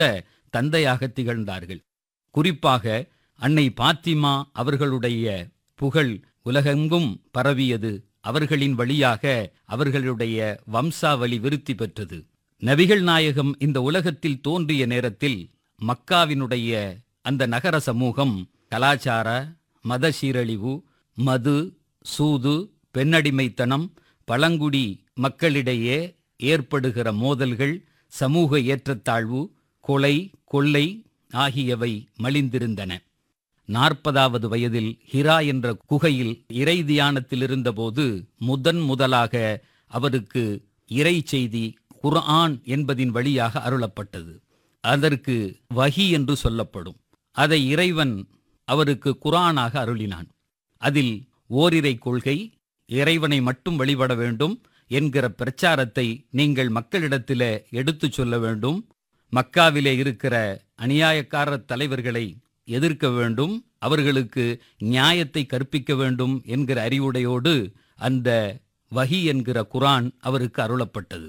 தந்தையாக திகழ்ந்தார்கள் குறிப்பாக அன்னை பாத்திமா அவர்களுடைய புகழ் உலகெங்கும் பரவியது அவர்களின் வழியாக அவர்களுடைய வம்சாவளி விருத்தி பெற்றது நபிகள் நாயகம் இந்த உலகத்தில் தோன்றிய நேரத்தில் மக்காவினுடைய அந்த நகர சமூகம் கலாச்சார மத சீரழிவு மது சூது பெண்ணடிமைத்தனம் பழங்குடி மக்களிடையே ஏற்படுகிற மோதல்கள் சமூக ஏற்றத்தாழ்வு கொலை கொள்ளை ஆகியவை மலிந்திருந்தன நாற்பதாவது வயதில் ஹிரா என்ற குகையில் இறை தியானத்தில் இருந்தபோது முதன் முதலாக அவருக்கு இறை செய்தி குர்ஆன் என்பதின் வழியாக அருளப்பட்டது அதற்கு வஹி என்று சொல்லப்படும் அதை இறைவன் அவருக்கு குர்ஆனாக அருளினான் அதில் ஓரிரை கொள்கை இறைவனை மட்டும் வழிபட வேண்டும் என்கிற பிரச்சாரத்தை நீங்கள் மக்களிடத்திலே எடுத்துச் சொல்ல வேண்டும் மக்காவிலே இருக்கிற அநியாயக்கார தலைவர்களை எதிர்க்க வேண்டும் அவர்களுக்கு நியாயத்தை கற்பிக்க வேண்டும் என்கிற அறிவுடையோடு அந்த வஹி என்கிற குரான் அவருக்கு அருளப்பட்டது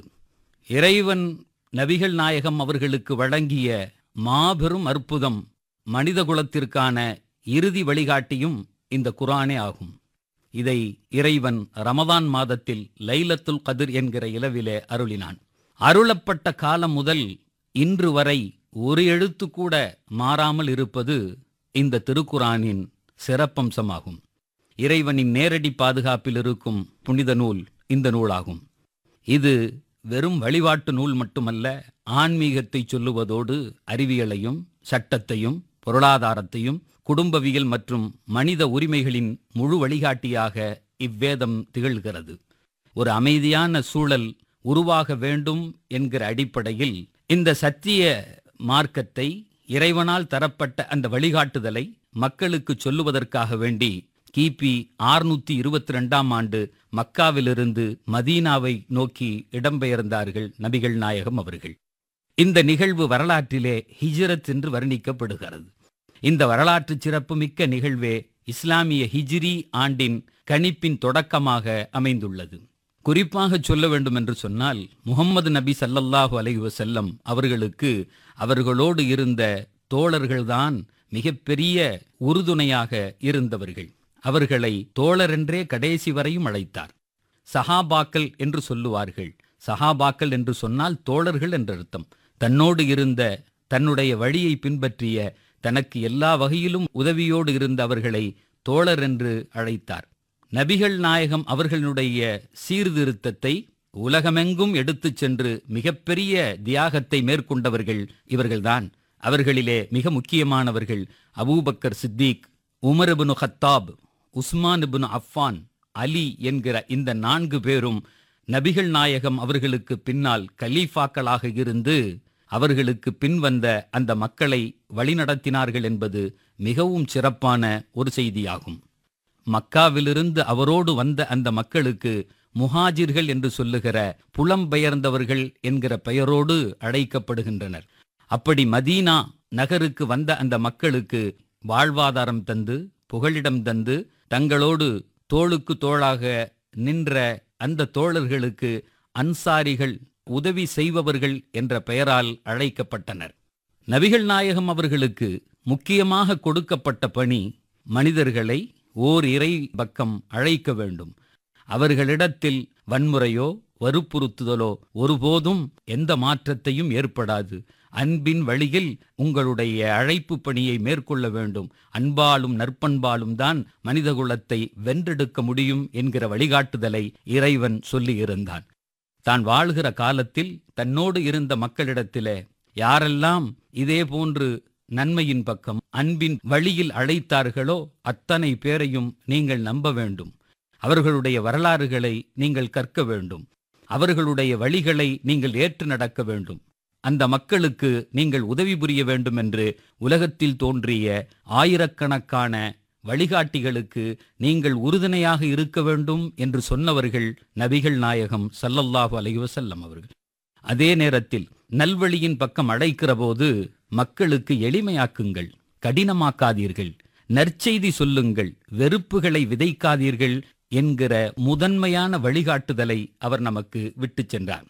இறைவன் நபிகள் நாயகம் அவர்களுக்கு வழங்கிய மாபெரும் அற்புதம் மனித குலத்திற்கான இறுதி வழிகாட்டியும் இந்த குரானே ஆகும் இதை இறைவன் ரமதான் மாதத்தில் லைலத்துல் கதிர் என்கிற இலவிலே அருளினான் அருளப்பட்ட காலம் முதல் இன்று வரை ஒரு எழுத்து கூட மாறாமல் இருப்பது இந்த திருக்குரானின் சிறப்பம்சமாகும் இறைவனின் நேரடி பாதுகாப்பில் இருக்கும் புனித நூல் இந்த நூலாகும் இது வெறும் வழிபாட்டு நூல் மட்டுமல்ல ஆன்மீகத்தை சொல்லுவதோடு அறிவியலையும் சட்டத்தையும் பொருளாதாரத்தையும் குடும்பவியல் மற்றும் மனித உரிமைகளின் முழு வழிகாட்டியாக இவ்வேதம் திகழ்கிறது ஒரு அமைதியான சூழல் உருவாக வேண்டும் என்கிற அடிப்படையில் இந்த சத்திய மார்க்கத்தை இறைவனால் தரப்பட்ட அந்த வழிகாட்டுதலை மக்களுக்கு சொல்லுவதற்காக வேண்டி கிபி ஆறுநூத்தி இருபத்தி ரெண்டாம் ஆண்டு மக்காவிலிருந்து மதீனாவை நோக்கி இடம்பெயர்ந்தார்கள் நபிகள் நாயகம் அவர்கள் இந்த நிகழ்வு வரலாற்றிலே ஹிஜ்ரத் என்று வர்ணிக்கப்படுகிறது இந்த வரலாற்று சிறப்புமிக்க நிகழ்வே இஸ்லாமிய ஹிஜ்ரி ஆண்டின் கணிப்பின் தொடக்கமாக அமைந்துள்ளது குறிப்பாக சொல்ல வேண்டும் என்று சொன்னால் முகம்மது நபி சல்லல்லாஹு அலைஹி வஸல்லம் அவர்களுக்கு அவர்களோடு இருந்த தோழர்கள்தான் மிகப்பெரிய உறுதுணையாக இருந்தவர்கள் அவர்களை தோழரென்றே கடைசி வரையும் அழைத்தார் சஹாபாக்கள் என்று சொல்லுவார்கள் சஹாபாக்கள் என்று சொன்னால் தோழர்கள் என்று அர்த்தம் தன்னோடு இருந்த தன்னுடைய வழியை பின்பற்றிய தனக்கு எல்லா வகையிலும் உதவியோடு இருந்த அவர்களை தோழர் என்று அழைத்தார் நபிகள் நாயகம் அவர்களுடைய சீர்திருத்தத்தை உலகமெங்கும் எடுத்துச் சென்று மிகப்பெரிய தியாகத்தை மேற்கொண்டவர்கள் இவர்கள்தான் அவர்களிலே மிக முக்கியமானவர்கள் Abu Bakr Siddiq Umar ibn Khattab Uthman ibn Affan Ali என்கிற இந்த நான்கு பேரும் நபிகள் நாயகம் அவர்களுக்கு பின்னால் கலீஃபாக்களாக இருந்து அவர்களுக்கு பின் வந்த அந்த மக்களை வழிநடத்தினார்கள் என்பது மிகவும் சிறப்பான ஒரு செய்தியாகும் மக்காவிலிருந்து அவரோடு வந்த அந்த மக்களுக்கு முஹாஜிர்கள் என்று சொல்லுகிற புலம்பெயர்ந்தவர்கள் என்கிற பெயரோடு அழைக்கப்படுகின்றனர் அப்படி மதீனா நகருக்கு வந்த அந்த மக்களுக்கு வாழ்வாதாரம் தந்து புகலிடம் தந்து தங்களோடு தோளுக்கு தோளாக நின்ற அந்த தோழர்களுக்கு அன்சாரிகள் உதவி செய்பவர்கள் என்ற பெயரால் அழைக்கப்பட்டனர் நபிகள் நாயகம் அவர்களுக்கு முக்கியமாக கொடுக்கப்பட்ட பணி மனிதர்களை ஓர் இறை பக்கம் அழைக்க வேண்டும் அவர்களிடத்தில் வன்முறையோ வற்புறுத்துதலோ ஒருபோதும் எந்த மாற்றத்தையும் ஏற்படாது அன்பின் வழியில் உங்களுடைய அழைப்பு பணியை மேற்கொள்ள வேண்டும் அன்பாலும் நற்பண்பாலும் தான் மனிதகுலத்தை வென்றெடுக்க முடியும் என்கிற வழிகாட்டுதலை இறைவன் சொல்லியிருந்தான் தான் வாழ்கிற காலத்தில் தன்னோடு இருந்த மக்களிடத்திலே யாரெல்லாம் இதே போன்று நன்மையின் பக்கம் அன்பின் வழியில் அழைத்தார்களோ அத்தனை பேரையும் நீங்கள் நம்ப வேண்டும் அவர்களுடைய வரலாறுகளை நீங்கள் கற்க வேண்டும் அவர்களுடைய வழிகளை நீங்கள் ஏற்று நடக்க வேண்டும் அந்த மக்களுக்கு நீங்கள் உதவி புரிய வேண்டும் என்று உலகத்தில் தோன்றிய ஆயிரக்கணக்கான வழிகாட்டிகளுக்கு நீங்கள் உறுதுணையாக இருக்க வேண்டும் என்று சொன்னவர்கள் நபிகள் நாயகம் சல்லல்லாஹு அலைஹி வஸல்லம் அவர்கள் அதே நேரத்தில் நல்வழியின் பக்கம் அழைக்கிற போது மக்களுக்கு எளிமையாக்குங்கள் கடினமாக்காதீர்கள் நற்செய்தி சொல்லுங்கள் வெறுப்புகளை விதைக்காதீர்கள் என்கிற முதன்மையான வழிகாட்டுதலை அவர் நமக்கு விட்டுச் சென்றார்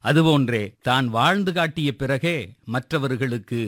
அதுபோன்றே தான் வாழ்ந்து காட்டிய பிறகே மற்றவர்களுக்கு